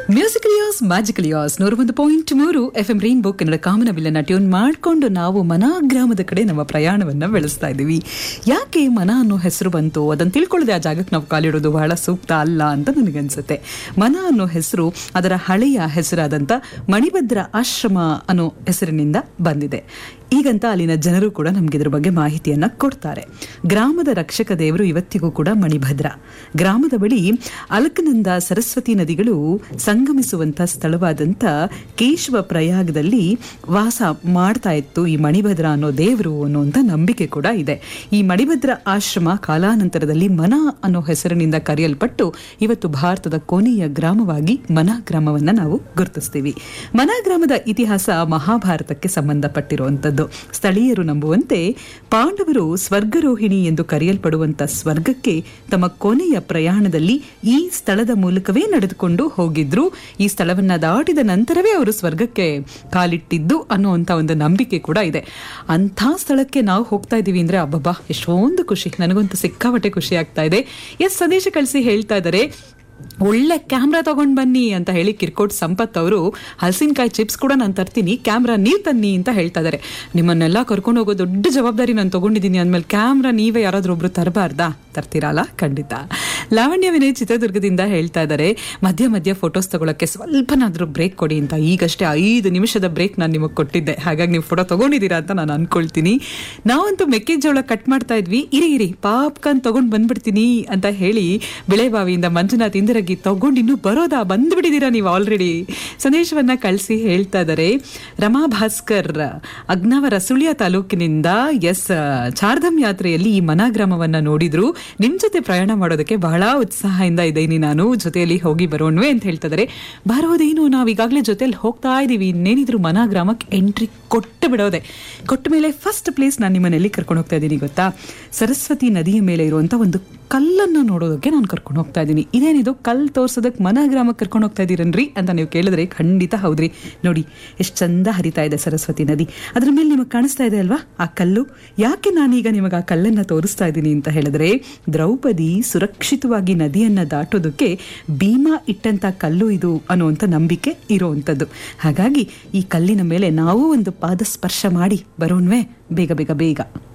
ಮ್ಯೂಸಿಕಲಿಯಾಸ್ ಮ್ಯಾಜಿಕಲಿಯಾಸ್ ನೂರ ಒಂದು ಪಾಯಿಂಟ್ ಮೂರು ಎಫ್ ಎಂ ರೈನ್ಬೋ ಕನ್ನಡ ಕಾಮನಬಿಲ್ಲನ್ನ ಟ್ಯೂನ್ ಮಾಡಿಕೊಂಡು ನಾವು ಮನ ಗ್ರಾಮದ ಕಡೆ ನಮ್ಮ ಪ್ರಯಾಣವನ್ನ ಬೆಳೆಸ್ತಾ ಇದ್ದೀವಿ ಯಾಕೆ ಮನ ಅನ್ನೋ ಹೆಸರು ಬಂತು ಅದನ್ನು ತಿಳ್ಕೊಳ್ಳದೆ ಆ ಜಾಗಕ್ಕೆ ನಾವು ಕಾಲಿಡೋದು ಬಹಳ ಸೂಕ್ತ ಅಲ್ಲ ಅಂತ ನನಗನ್ಸುತ್ತೆ ಮನ ಅನ್ನೋ ಹೆಸರು ಅದರ ಹಳೆಯ ಹೆಸರಾದಂಥ ಮಣಿಭದ್ರ ಆಶ್ರಮ ಅನ್ನೋ ಹೆಸರಿನಿಂದ ಬಂದಿದೆ ಈಗಂತ ಅಲ್ಲಿನ ಜನರು ಕೂಡ ನಮ್ಗೆ ಇದ್ರ ಬಗ್ಗೆ ಮಾಹಿತಿಯನ್ನ ಕೊಡ್ತಾರೆ ಗ್ರಾಮದ ರಕ್ಷಕ ದೇವರು ಇವತ್ತಿಗೂ ಕೂಡ ಮಣಿಭದ್ರ ಗ್ರಾಮದ ಬಳಿ ಅಲಕನಂದ ಸರಸ್ವತಿ ನದಿಗಳು ಸಂಗಮಿಸುವಂತ ಸ್ಥಳವಾದಂತ ಕೇಶವ ಪ್ರಯಾಗದಲ್ಲಿ ವಾಸ ಮಾಡ್ತಾ ಇತ್ತು ಈ ಮಣಿಭದ್ರ ಅನ್ನೋ ದೇವರು ಅನ್ನುವಂಥ ನಂಬಿಕೆ ಕೂಡ ಇದೆ ಈ ಮಣಿಭದ್ರ ಆಶ್ರಮ ಕಾಲಾನಂತರದಲ್ಲಿ ಮನ ಅನ್ನೋ ಹೆಸರಿನಿಂದ ಕರೆಯಲ್ಪಟ್ಟು ಇವತ್ತು ಭಾರತದ ಕೊನೆಯ ಗ್ರಾಮವಾಗಿ ಮನ ಗ್ರಾಮವನ್ನ ನಾವು ಗುರುತಿಸ್ತೀವಿ ಮನ ಗ್ರಾಮದ ಇತಿಹಾಸ ಮಹಾಭಾರತಕ್ಕೆ ಸಂಬಂಧಪಟ್ಟಿರುವಂಥದ್ದು ಸ್ಥಳೀಯರು ನಂಬುವಂತೆ ಪಾಂಡವರು ಸ್ವರ್ಗರೋಹಿಣಿ ಎಂದು ಕರೆಯಲ್ಪಡುವಂತ ಸ್ವರ್ಗಕ್ಕೆ ತಮ್ಮ ಕೊನೆಯ ಪ್ರಯಾಣದಲ್ಲಿ ಈ ಸ್ಥಳದ ಮೂಲಕವೇ ನಡೆದುಕೊಂಡು ಹೋಗಿದ್ರು ಈ ಸ್ಥಳವನ್ನ ದಾಟಿದ ನಂತರವೇ ಅವರು ಸ್ವರ್ಗಕ್ಕೆ ಕಾಲಿಟ್ಟಿದ್ದು ಅನ್ನುವಂಥ ಒಂದು ನಂಬಿಕೆ ಕೂಡ ಇದೆ ಅಂಥ ಸ್ಥಳಕ್ಕೆ ನಾವು ಹೋಗ್ತಾ ಇದ್ದೀವಿ ಅಂದ್ರೆ ಅಬ್ಬಬ್ಬಾ ಎಷ್ಟೊಂದು ಖುಷಿ ನನಗಂತೂ ಸಿಕ್ಕಾಪಟ್ಟೆ ಖುಷಿ ಆಗ್ತಾ ಇದೆ ಎಸ್ ಸಂದೇಶ ಕಳಿಸಿ ಹೇಳ್ತಾ ಇದ್ದಾರೆ ಒಳ್ಳೆ ಕ್ಯಾಮ್ರಾ ತಗೊಂಡ್ ಬನ್ನಿ ಅಂತ ಹೇಳಿ ಕಿರ್ಕೋಟ್ ಸಂಪತ್ ಅವರು ಹಲಸಿನಕಾಯಿ ಚಿಪ್ಸ್ ಕೂಡ ನಾನು ತರ್ತೀನಿ ಕ್ಯಾಮ್ರಾ ನೀವು ತನ್ನಿ ಅಂತ ಹೇಳ್ತಾ ಇದ್ದಾರೆ ನಿಮ್ಮನ್ನೆಲ್ಲ ಕರ್ಕೊಂಡು ಹೋಗೋ ದೊಡ್ಡ ಜವಾಬ್ದಾರಿ ನಾನು ತಗೊಂಡಿದ್ದೀನಿ ಅಂದ್ಮೇಲೆ ಕ್ಯಾಮ್ರಾ ನೀವೇ ಯಾರಾದ್ರೂ ಒಬ್ರು ತರಬಾರ್ದಾ ತರ್ತೀರಲ್ಲ ಖಂಡಿತ ಲಾವಣ್ಯ ವಿನಯ್ ಚಿತ್ರದುರ್ಗದಿಂದ ಹೇಳ್ತಾ ಇದ್ದಾರೆ ಮಧ್ಯ ಮಧ್ಯ ಫೋಟೋಸ್ ತಗೊಳಕ್ಕೆ ಸ್ವಲ್ಪನಾದ್ರೂ ಬ್ರೇಕ್ ಕೊಡಿ ಅಂತ ಈಗಷ್ಟೇ ಐದು ನಿಮಿಷದ ಬ್ರೇಕ್ ನಾನು ನಿಮಗೆ ಕೊಟ್ಟಿದ್ದೆ ಹಾಗಾಗಿ ನೀವು ಫೋಟೋ ತಗೊಂಡಿದ್ದೀರಾ ಅಂತ ನಾನು ಅನ್ಕೊಳ್ತೀನಿ ನಾವಂತೂ ಮೆಕ್ಕೆಜೋಳ ಕಟ್ ಮಾಡ್ತಾ ಇದ್ವಿ ಇರಿ ಇರಿ ಪಾಪ್ಕಾರ್ನ್ ತಗೊಂಡ್ ಬಂದ್ಬಿಡ್ತೀನಿ ಅಂತ ಹೇಳಿ ಬಿಳೆಬಾವಿಯಿಂದ ಮಂಜುನಾಥ್ ಇಂದಿರಗಿ ತಗೊಂಡು ಇನ್ನೂ ಬರೋದಾ ಬಂದ್ಬಿಟ್ಟಿದ್ದೀರಾ ನೀವು ಆಲ್ರೆಡಿ ಸಂದೇಶವನ್ನ ಕಳಿಸಿ ಹೇಳ್ತಾ ಇದ್ದಾರೆ ರಮಾ ಭಾಸ್ಕರ್ ಅಗ್ನವರ ಸುಳ್ಯ ತಾಲೂಕಿನಿಂದ ಎಸ್ ಚಾರ್ಧಮ್ ಯಾತ್ರೆಯಲ್ಲಿ ಈ ಮನಾಗ್ರಾಮವನ್ನ ನೋಡಿದ್ರು ನಿಮ್ ಜೊತೆ ಪ್ರಯಾಣ ಮಾಡೋದಕ್ಕೆ ಬಹಳ ಉತ್ಸಾಹದಿಂದ ಇದ್ದೀನಿ ನಾನು ಜೊತೆಯಲ್ಲಿ ಹೋಗಿ ಬರೋಣ್ವೆ ಅಂತ ಹೇಳ್ತಾ ಇದ್ದಾರೆ ಬರೋದೇನು ನಾವು ಈಗಾಗಲೇ ಜೊತೆಯಲ್ಲಿ ಹೋಗ್ತಾ ಇದ್ದೀವಿ ಇನ್ನೇನಿದ್ರು ಮನಾಗ್ರಾಮಕ್ಕೆ ಎಂಟ್ರಿ ಕೊಟ್ಟು ಬಿಡೋದೆ ಕೊಟ್ಟ ಮೇಲೆ ಫಸ್ಟ್ ಪ್ಲೇಸ್ ನಾನು ನಿಮ್ಮನ್ನೆಲ್ಲಿ ಕರ್ಕೊಂಡು ಹೋಗ್ತಾ ಇದ್ದೀನಿ ಗೊತ್ತಾ ಸರಸ್ವತಿ ನದಿಯ ಮೇಲೆ ಇರುವಂತ ಒಂದು ಕಲ್ಲನ್ನು ನೋಡೋದಕ್ಕೆ ನಾನು ಕರ್ಕೊಂಡು ಹೋಗ್ತಾ ಇದ್ದೀನಿ ಇದೇನಿದು ಕಲ್ಲು ತೋರ್ಸೋದಕ್ಕೆ ಮನ ಗ್ರಾಮಕ್ಕೆ ಕರ್ಕೊಂಡು ಹೋಗ್ತಾ ಇದ್ದೀರನ್ರಿ ಅಂತ ನೀವು ಕೇಳಿದ್ರೆ ಖಂಡಿತ ಹೌದ್ರಿ ನೋಡಿ ಎಷ್ಟು ಚಂದ ಹರಿತಾ ಇದೆ ಸರಸ್ವತಿ ನದಿ ಅದ್ರ ಮೇಲೆ ನಿಮಗೆ ಕಾಣಿಸ್ತಾ ಇದೆ ಅಲ್ವಾ ಆ ಕಲ್ಲು ಯಾಕೆ ನಾನೀಗ ನಿಮಗೆ ಆ ಕಲ್ಲನ್ನು ತೋರಿಸ್ತಾ ಇದ್ದೀನಿ ಅಂತ ಹೇಳಿದ್ರೆ ದ್ರೌಪದಿ ಸುರಕ್ಷಿತವಾಗಿ ನದಿಯನ್ನ ದಾಟೋದಕ್ಕೆ ಭೀಮಾ ಇಟ್ಟಂತ ಕಲ್ಲು ಇದು ಅನ್ನುವಂಥ ನಂಬಿಕೆ ಇರುವಂಥದ್ದು ಹಾಗಾಗಿ ಈ ಕಲ್ಲಿನ ಮೇಲೆ ನಾವು ಒಂದು ಪಾದ ಸ್ಪರ್ಶ ಮಾಡಿ ಬರೋಣ್ವೆ ಬೇಗ ಬೇಗ ಬೇಗ